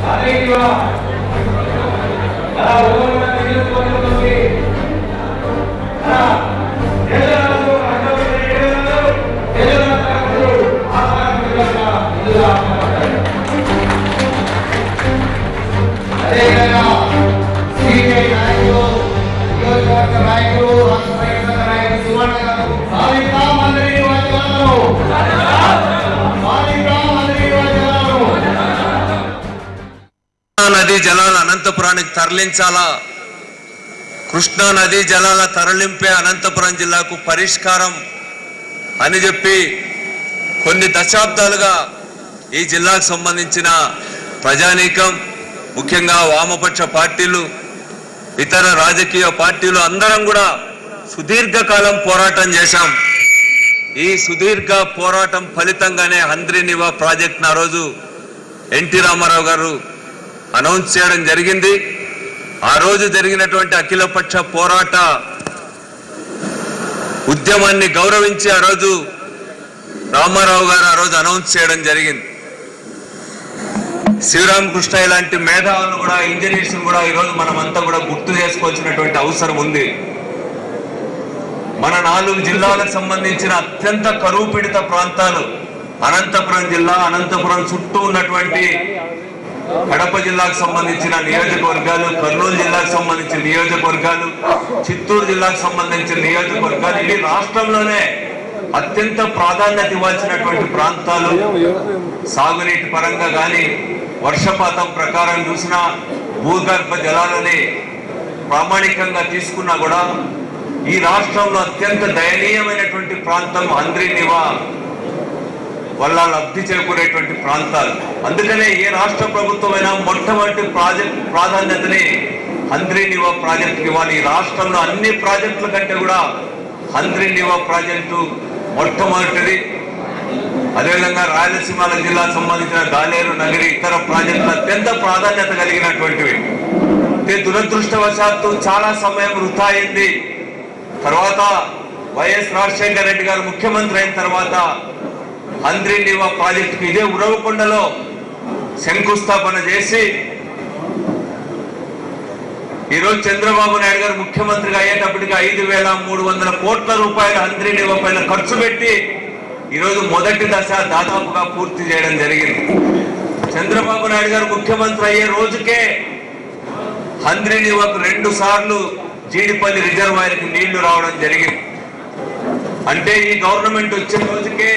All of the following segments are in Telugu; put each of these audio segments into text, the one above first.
అదేవిధంగా సిపిఐ నాయకులు నియోజకవర్గ నాయకులు రాష్ట్ర ప్రయత్న నాయకులు సువర్ణ గారు సాధితా మంత్రి నియోజకవర్గంలో సాధితా మంత్రి నియోజకవర్గంలో కృష్ణా నదీ జలాలు అనంతపురానికి తరలించాలా కృష్ణా నదీ జలాల తరలింపే అనంతపురం జిల్లాకు పరిష్కారం అని చెప్పి కొన్ని దశాబ్దాలుగా ఈ జిల్లాకు సంబంధించిన ప్రజానీకం ముఖ్యంగా వామపక్ష పార్టీలు ఇతర రాజకీయ పార్టీలు అందరం కూడా సుదీర్ఘకాలం పోరాటం చేశాం ఈ సుదీర్ఘ పోరాటం ఫలితంగానే హంద్రి నివా ప్రాజెక్ట్ను ఆ రోజు ఎన్టీ రామారావు గారు అనౌన్స్ చేయడం జరిగింది ఆ రోజు జరిగినటువంటి అఖిలపక్ష పోరాట ఉద్యమాన్ని గౌరవించి ఆ రోజు రామారావు గారు ఆ రోజు అనౌన్స్ చేయడం జరిగింది శ్రీరామకృష్ణ ఇలాంటి మేధావులను కూడా ఇంజనీర్స్ కూడా ఈరోజు మనమంతా కూడా గుర్తు చేసుకోవాల్సినటువంటి అవసరం ఉంది మన నాలుగు జిల్లాలకు సంబంధించిన అత్యంత కరువు పీడిత ప్రాంతాలు అనంతపురం జిల్లా అనంతపురం చుట్టూ ఉన్నటువంటి కడప జిల్లాకు సంబంధించిన నియోజకవర్గాలు కర్నూలు జిల్లాకు సంబంధించిన నియోజకవర్గాలు చిత్తూరు జిల్లాకు సంబంధించిన నియోజకవర్గాలు ఇవి రాష్ట్రంలోనే అత్యంత ప్రాధాన్యత ఇవ్వాల్సినటువంటి ప్రాంతాలు సాగునీటి పరంగా కానీ వర్షపాతం ప్రకారం చూసినా భూగర్భ జలాలని ప్రామాణికంగా తీసుకున్నా కూడా ఈ రాష్ట్రంలో అత్యంత దయనీయమైనటువంటి ప్రాంతం అంద్రినివా వల్ల లబ్ధి చేకూరేటువంటి ప్రాంతాలు అందుకనే ఏ రాష్ట్ర ప్రభుత్వమైనా మొట్టమొదటి ప్రాజెక్ట్ ప్రాధాన్యతని హంద్రీనివా ప్రాజెక్టుకి ఇవ్వాలి ఈ రాష్ట్రంలో అన్ని ప్రాజెక్టుల కంటే కూడా హంద్రీనివా ప్రాజెక్టు మొట్టమొదటిది అదేవిధంగా రాయలసీమ జిల్లాకు సంబంధించిన దాలేరు నగరి ఇతర ప్రాజెక్టులు అత్యంత ప్రాధాన్యత కలిగినటువంటివి అయితే దురదృష్టవశాత్తు చాలా సమయం వృధా అయింది తర్వాత వైఎస్ రాజశేఖర రెడ్డి గారు ముఖ్యమంత్రి అయిన తర్వాత అంద్రినివా ప్రాజెక్టుకి ఇదే ఉరవకొండలో శంకుస్థాపన చేసి ఈరోజు చంద్రబాబు నాయుడు గారు ముఖ్యమంత్రిగా అయ్యేటప్పటికి ఐదు వేల మూడు వందల కోట్ల రూపాయలు అంద్రినివా పైన ఖర్చు పెట్టి ఈరోజు మొదటి దశ దాదాపుగా పూర్తి చేయడం జరిగింది చంద్రబాబు నాయుడు గారు ముఖ్యమంత్రి అయ్యే రోజుకే హంద్రినివాకు రెండు సార్లు జీడిపల్లి రిజర్వాయర్కి నీళ్లు రావడం జరిగింది అంటే ఈ గవర్నమెంట్ వచ్చిన రోజుకే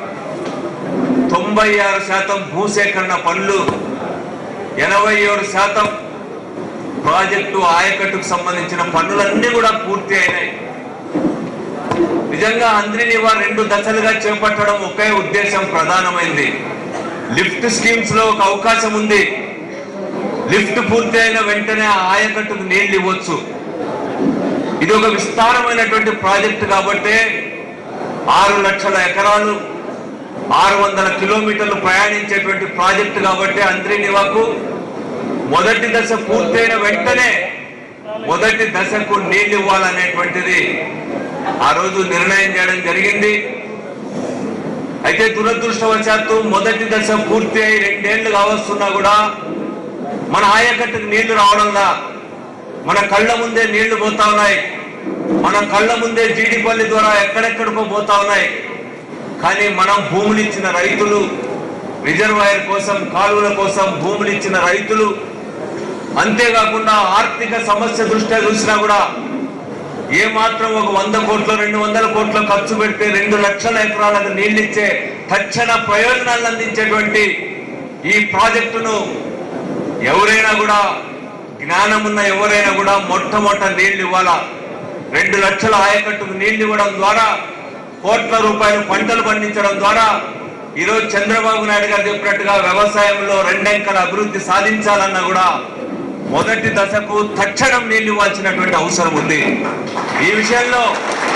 తొంభై ఆరు శాతం భూసేకరణ పనులు ఎనభై ఏడు శాతం ప్రాజెక్టు ఆయకట్టుకు సంబంధించిన పనులన్నీ కూడా పూర్తి అయినాయి నిజంగా అంద్రినివా రెండు దశలుగా చేపట్టడం ఒకే ఉద్దేశం ప్రధానమైంది లిఫ్ట్ స్కీమ్స్ లో ఒక అవకాశం ఉంది లిఫ్ట్ పూర్తి అయిన వెంటనే ఆ ఆయకట్టుకు నీళ్లు ఇవ్వచ్చు ఇది ఒక విస్తారమైనటువంటి ప్రాజెక్టు కాబట్టి ఆరు లక్షల ఎకరాలు ఆరు వందల కిలోమీటర్లు ప్రయాణించేటువంటి ప్రాజెక్టు కాబట్టి అంద్రినివాకు మొదటి దశ పూర్తయిన వెంటనే మొదటి దశకు నీళ్లు ఇవ్వాలనేటువంటిది ఆ రోజు నిర్ణయం చేయడం జరిగింది అయితే దురదృష్టవశాత్తు మొదటి దశ పూర్తి అయి రెండేళ్లు కావస్తున్నా కూడా మన ఆయకట్టుకు నీళ్లు రావడంలా మన కళ్ళ ముందే నీళ్లు పోతా ఉన్నాయి మన కళ్ళ ముందే జీడిపల్లి ద్వారా ఎక్కడెక్కడికో పోతా ఉన్నాయి కానీ మనం భూములు ఇచ్చిన రైతులు రిజర్వాయర్ కోసం కాలువల కోసం భూములు ఇచ్చిన రైతులు అంతేకాకుండా ఆర్థిక సమస్య దృష్ట్యా చూసినా కూడా ఏ మాత్రం ఒక వంద కోట్లు రెండు వందల కోట్ల ఖర్చు పెడితే రెండు లక్షల ఎకరాలకు నీళ్లు ఇచ్చే తక్షణ ప్రయోజనాలను అందించేటువంటి ఈ ప్రాజెక్టును ఎవరైనా కూడా జ్ఞానం ఉన్న ఎవరైనా కూడా మొట్టమొదట నీళ్లు ఇవ్వాలా రెండు లక్షల ఆయకట్టుకు నీళ్లు ఇవ్వడం ద్వారా కోట్ల రూపాయలు పంటలు పండించడం ద్వారా ఈరోజు చంద్రబాబు నాయుడు గారు చెప్పినట్టుగా వ్యవసాయంలో రెండంకెల అభివృద్ధి సాధించాలన్నా కూడా మొదటి దశకు తక్షణం నీళ్లు ఇవ్వాల్సినటువంటి అవసరం ఉంది ఈ విషయంలో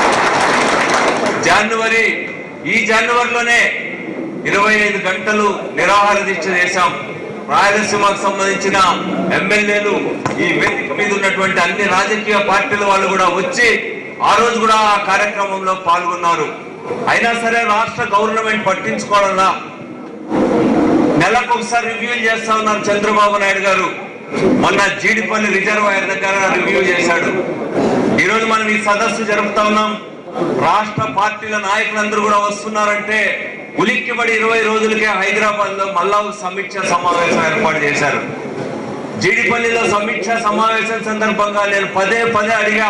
జనవరి ఈ జనవరిలోనే ఇరవై ఐదు గంటలు నిరాహార దీక్ష చేశాం రాయలసీమకు సంబంధించిన ఎమ్మెల్యేలు ఈ వేదిక మీద ఉన్నటువంటి అన్ని రాజకీయ పార్టీల వాళ్ళు కూడా వచ్చి ఆ రోజు కూడా ఆ కార్యక్రమంలో పాల్గొన్నారు అయినా సరే రాష్ట్ర గవర్నమెంట్ పట్టించుకోవాలన్నా నెలకు ఒకసారి రివ్యూ చేస్తా ఉన్నారు చంద్రబాబు నాయుడు గారు మొన్న జీడిపల్లి రిజర్వాయర్ దగ్గర రివ్యూ చేశాడు ఈరోజు మనం ఈ సదస్సు జరుపుతా ఉన్నాం రాష్ట్ర పార్టీల నాయకులందరూ కూడా వస్తున్నారంటే ఉలిక్కిబడి ఇరవై రోజులకే హైదరాబాద్ లో మళ్ళా ఒక సమీక్ష సమావేశం ఏర్పాటు చేశారు జీడిపల్లిలో సమీక్ష సమావేశం సందర్భంగా నేను పదే పదే అడిగా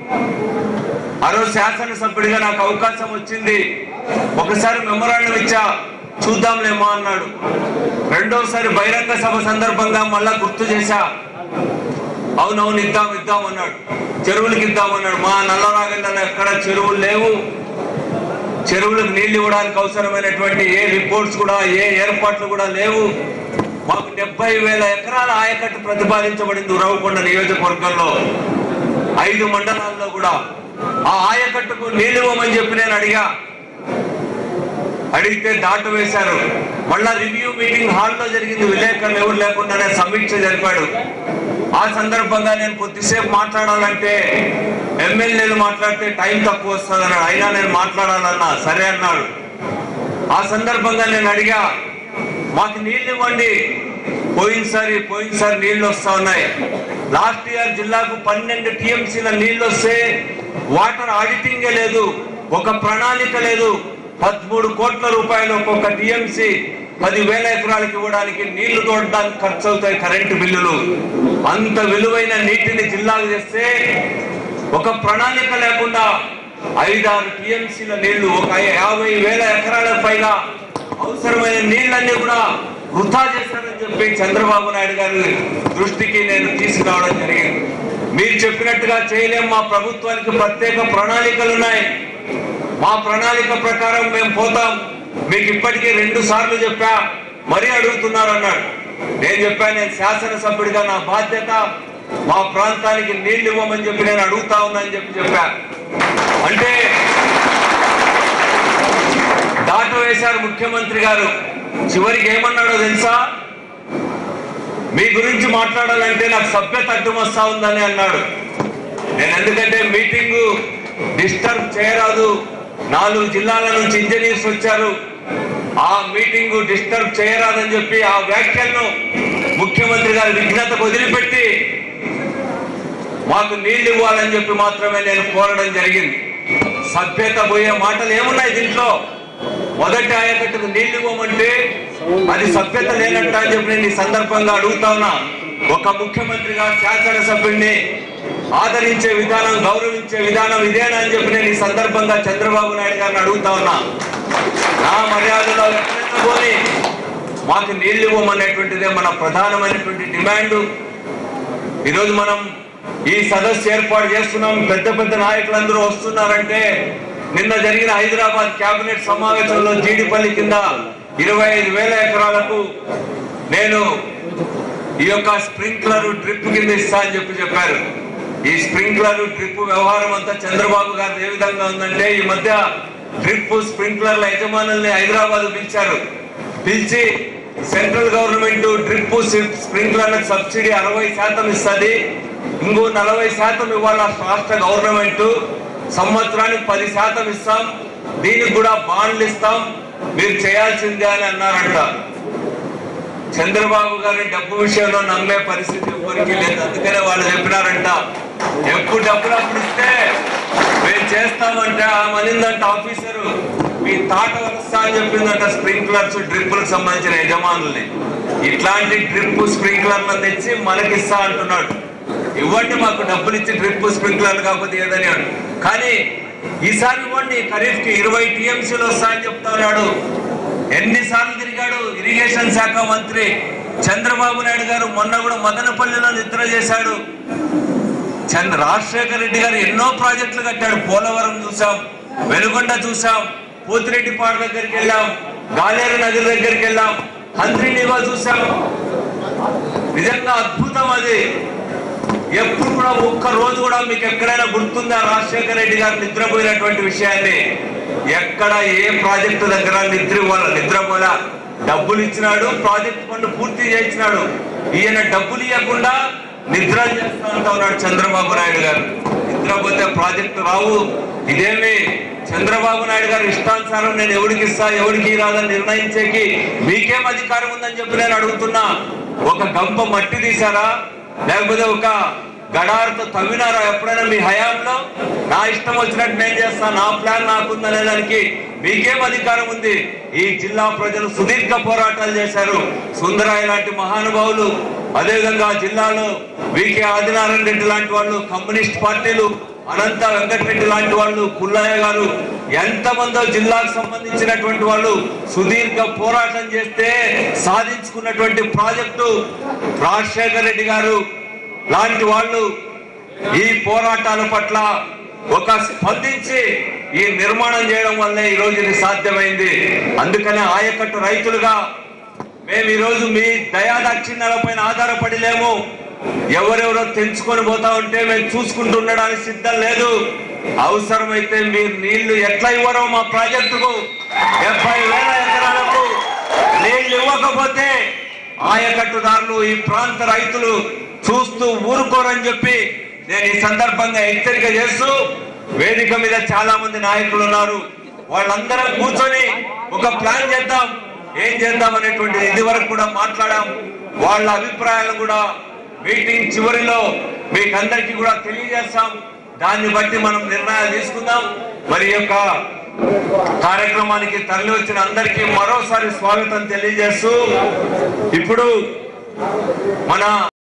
ఆ రోజు శాసనసభ్యుడిగా నాకు అవకాశం వచ్చింది ఒకసారి మెమరాండం ఇచ్చా చూద్దాంలేమో అన్నాడు రెండోసారి బహిరంగ సభ సందర్భంగా మళ్ళా గుర్తు చేశా అవునవును ఇద్దాం ఇద్దాం అన్నాడు చెరువులకి ఇద్దాం అన్నాడు మా నల్లరాగంలో ఎక్కడ చెరువులు లేవు చెరువులకు నీళ్లు ఇవ్వడానికి అవసరమైనటువంటి ఏ రిపోర్ట్స్ కూడా ఏ ఏర్పాట్లు కూడా లేవు మాకు డెబ్బై వేల ఎకరాల ఆయకట్టు ప్రతిపాదించబడింది ఉరవకొండ నియోజకవర్గంలో ఐదు మండలాల్లో కూడా ఆ ఆయకట్టుకు నీళ్లు ఇవ్వమని చెప్పి నేను అడిగా అడిగితే దాటు వేశారు మళ్ళా రివ్యూ మీటింగ్ హాల్లో జరిగింది విలేకరులు ఎవరు లేకుండానే సమీక్ష జరిపాడు ఆ సందర్భంగా నేను కొద్దిసేపు మాట్లాడాలంటే ఎమ్మెల్యేలు మాట్లాడితే టైం తక్కువ వస్తుంది అన్నాడు అయినా నేను మాట్లాడాలన్నా సరే అన్నాడు ఆ సందర్భంగా నేను అడిగా మాకు నీళ్ళు ఇవ్వండి పోయినసారి పోయినసారి నీళ్లు వస్తా ఉన్నాయి లాస్ట్ ఇయర్ జిల్లాకు పన్నెండు టీఎంసీల నీళ్లు వస్తే వాటర్ ఆడిటింగే లేదు ఒక ప్రణాళిక లేదు పదమూడు కోట్ల రూపాయలు ఒక్కొక్క టీఎంసీ పదివేల ఎకరాలకు ఇవ్వడానికి నీళ్లు తోడడానికి ఖర్చు అవుతాయి కరెంటు బిల్లులు అంత విలువైన నీటిని జిల్లాకు తెస్తే ఒక ప్రణాళిక లేకుండా ఐదారు టీఎంసీల నీళ్లు ఒక యాభై వేల ఎకరాల పైగా అవసరమైన నీళ్ళన్నీ కూడా వృధా చేశారని చెప్పి చంద్రబాబు నాయుడు గారి దృష్టికి నేను తీసుకురావడం జరిగింది మీరు చెప్పినట్టుగా చేయలేం మా ప్రభుత్వానికి ప్రత్యేక ప్రణాళికలు ఉన్నాయి మా ప్రణాళిక ప్రకారం మేము పోతాం మీకు ఇప్పటికీ రెండు సార్లు చెప్పా మరీ అడుగుతున్నారు అన్నాడు నేను చెప్పాను నేను శాసనసభ్యుడిగా నా బాధ్యత మా ప్రాంతానికి నీళ్లు ఇవ్వమని చెప్పి నేను అడుగుతా ఉన్నానని చెప్పి చెప్పా అంటే దాటు వేశారు ముఖ్యమంత్రి గారు చివరికి ఏమన్నాడో తెలుసా మీ గురించి మాట్లాడాలంటే నాకు సభ్యత అడ్డం వస్తా ఉందని అన్నాడు నేను ఎందుకంటే మీటింగ్ డిస్టర్బ్ చేయరాదు నాలుగు జిల్లాల నుంచి ఇంజనీర్స్ వచ్చారు ఆ మీటింగ్ డిస్టర్బ్ చేయరాదని చెప్పి ఆ వ్యాఖ్యలను ముఖ్యమంత్రి గారి విఘ్నతకు వదిలిపెట్టి మాకు నీళ్లు ఇవ్వాలని చెప్పి మాత్రమే నేను కోరడం జరిగింది సభ్యత పోయే మాటలు ఏమున్నాయి దీంట్లో మొదటి ఆయకట్టుకు నీళ్లు ఇవ్వమంటే అది సభ్యత లేనట్ట అని చెప్పి నేను ఈ సందర్భంగా అడుగుతా ఉన్నా ఒక ముఖ్యమంత్రిగా శాసనసభ్యుడిని ఆదరించే విధానం గౌరవించే విధానం ఇదేనా అని చెప్పి నేను ఈ సందర్భంగా చంద్రబాబు నాయుడు గారిని అడుగుతా ఉన్నా నా మర్యాదలో ఎక్కడైనా పోని మాకు నీళ్లు ఇవ్వమనేటువంటిదే మన ప్రధానమైనటువంటి డిమాండ్ ఈరోజు మనం ఈ సదస్సు ఏర్పాటు చేస్తున్నాం పెద్ద పెద్ద నాయకులందరూ వస్తున్నారంటే నిన్న జరిగిన హైదరాబాద్ కేబినెట్ సమావేశంలో జీడిపల్లి కింద ఇరవై ఐదు వేల ఎకరాలకు నేను ఈ యొక్క స్ప్రింక్లర్ డ్రిప్ కింద ఇస్తా అని చెప్పి చెప్పారు ఈ స్ప్రింక్లర్ డ్రిప్ వ్యవహారం అంతా చంద్రబాబు గారు ఏ విధంగా ఉందంటే ఈ మధ్య డ్రిప్ స్ప్రింక్లర్ల యజమానుల్ని హైదరాబాద్ పిలిచారు పిలిచి సెంట్రల్ గవర్నమెంట్ డ్రిప్ స్ప్రింక్లర్లకు సబ్సిడీ అరవై శాతం ఇస్తుంది ఇంకో నలభై శాతం ఇవాళ రాష్ట్ర గవర్నమెంట్ సంవత్సరానికి పది శాతం ఇస్తాం దీనికి కూడా బాండ్లు ఇస్తాం మీరు చేయాల్సిందే అని అన్నారంట చంద్రబాబు గారి డబ్బు విషయంలో నమ్మే పరిస్థితి ఎవరికి లేదు అందుకనే వాళ్ళు చెప్పినారంట ఎప్పుడు డబ్బులు అప్పుడు ఇస్తే మేము చేస్తామంటే ఆ మనిందంట ఆఫీసరు మీ తాట వరుస్తా అని చెప్పిందంట స్ప్రింక్లర్స్ డ్రిప్పులకు సంబంధించిన యజమానుల్ని ఇట్లాంటి డ్రిప్ స్ప్రింక్లర్లను తెచ్చి మనకిస్తా అంటున్నాడు ఇవ్వండి మాకు డబ్బులు ఇచ్చి డ్రిప్ స్ప్రింక్లర్లు కాకపోతే ఏదని అన్నాడు. కానీ ఈసారి ఇవ్వండి ఖరీఫ్ కి ఇరవై టీఎంసీలు వస్తాయని చెప్తా ఉన్నాడు ఎన్నిసార్లు తిరిగాడు ఇరిగేషన్ శాఖ మంత్రి చంద్రబాబు నాయుడు గారు మొన్న కూడా మదనపల్లిలో నిద్ర చేశాడు చంద్ర రాజశేఖర రెడ్డి గారు ఎన్నో ప్రాజెక్టులు కట్టాడు పోలవరం చూసాం వెలుగొండ చూసాం పోతిరెడ్డిపాడు దగ్గరికి వెళ్ళాం గాలేరు నగర్ దగ్గరికి వెళ్ళాం హంద్రీనివా చూసాం నిజంగా అద్భుతం అది ఎప్పుడు కూడా ఒక్క రోజు కూడా మీకు ఎక్కడైనా గుర్తుందా రాజశేఖర రెడ్డి గారు నిద్రపోయినటువంటి విషయాన్ని ఎక్కడ ఏ ప్రాజెక్టు దగ్గర నిద్ర ఇవ్వాల నిద్రపోలా డబ్బులు ఇచ్చినాడు ప్రాజెక్ట్ పనులు పూర్తి చేయించినాడు ఈయన డబ్బులు ఇవ్వకుండా నిద్ర చేస్తా ఉంటా ఉన్నాడు చంద్రబాబు నాయుడు గారు నిద్రపోతే ప్రాజెక్టు రావు ఇదేమి చంద్రబాబు నాయుడు గారు ఇష్టానుసారం నేను ఎవరికి ఇస్తా ఎవరికి రాదని నిర్ణయించేకి మీకేం అధికారం ఉందని చెప్పి నేను అడుగుతున్నా ఒక గంప మట్టి తీశారా లేకపోతే ఒక గడారుతో తవ్వినారా ఎప్పుడైనా మీ హయాంలో నా ఇష్టం వచ్చినట్టు నేను చేస్తా నా ప్లాన్ నాకుందనే దానికి మీకేం అధికారం ఉంది ఈ జిల్లా ప్రజలు సుదీర్ఘ పోరాటాలు చేశారు సుందరాయ లాంటి మహానుభావులు అదేవిధంగా జిల్లాలో వికే ఆదినారాయణ రెడ్డి లాంటి వాళ్ళు కమ్యూనిస్ట్ పార్టీలు అనంత వెంకటరెడ్డి లాంటి వాళ్ళు పుల్లయ్య గారు ఎంతమందో జిల్లాకు సంబంధించినటువంటి వాళ్ళు సుదీర్ఘ పోరాటం చేస్తే సాధించుకున్నటువంటి ప్రాజెక్టు రాజశేఖర రెడ్డి గారు లాంటి వాళ్ళు ఈ పోరాటాల పట్ల ఒక స్పందించి ఈ నిర్మాణం చేయడం వల్లే ఈ రోజు ఇది సాధ్యమైంది అందుకనే ఆయకట్టు రైతులుగా మేము ఈ రోజు మీ దయాదాక్షిణ్యాల పైన ఆధారపడి లేము ఎవరెవరో తెంచుకొని పోతా ఉంటే మేము చూసుకుంటూ ఉండడానికి సిద్ధం లేదు అవసరమైతే మీరు నీళ్లు ఎట్లా ఇవ్వరో మా ప్రాజెక్టుకు డెబ్బై వేల ఎకరాలకు నీళ్లు ఇవ్వకపోతే ఆయకట్టుదారులు ఈ ప్రాంత రైతులు చూస్తూ ఊరుకోరని చెప్పి నేను ఈ సందర్భంగా హెచ్చరిక చేస్తూ వేదిక మీద చాలా మంది నాయకులు ఉన్నారు వాళ్ళందరం కూర్చొని ఒక ప్లాన్ చేద్దాం ఏం చేద్దాం అనేటువంటిది ఇది వరకు కూడా మాట్లాడాం వాళ్ళ అభిప్రాయాలు కూడా మీటింగ్ చివరిలో మీకు అందరికీ కూడా తెలియజేస్తాం దాన్ని బట్టి మనం నిర్ణయాలు తీసుకుందాం మరి ఈ యొక్క కార్యక్రమానికి తరలి వచ్చిన అందరికీ మరోసారి స్వాగతం తెలియజేస్తూ ఇప్పుడు మన